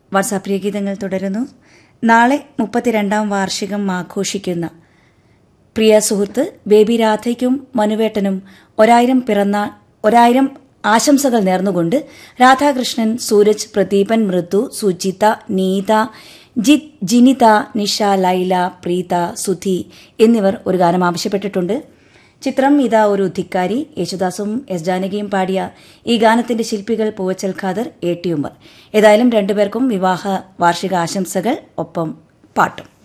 WhatsApp ഗീതങ്ങൾ തുടരുന്നു നാളെ മുപ്പത്തിരണ്ടാം വാർഷികം ആഘോഷിക്കുന്ന പ്രിയ സുഹൃത്ത് ബേബി രാധയ്ക്കും മനുവേട്ടനും ഒരായിരം പിറന്ന ഒരായിരം ആശംസകൾ നേർന്നുകൊണ്ട് രാധാകൃഷ്ണൻ സൂരജ് പ്രദീപൻ മൃദു സുജിത നീത ജിത് ജിനിത നിഷ ലൈല പ്രീത സുധി എന്നിവർ ഒരു ഗാനം ആവശ്യപ്പെട്ടിട്ടുണ്ട് ചിത്രം ഇതാ ഒരു ധിക്കാരി യേശുദാസും എസ് ജാനകിയും പാടിയ ഈ ഗാനത്തിന്റെ ശില്പികൾ പൂവച്ചൽ ഖാദർ എ ടി ഉമർ ഏതായാലും രണ്ടുപേർക്കും വിവാഹ വാർഷിക ആശംസകൾ ഒപ്പം പാട്ടും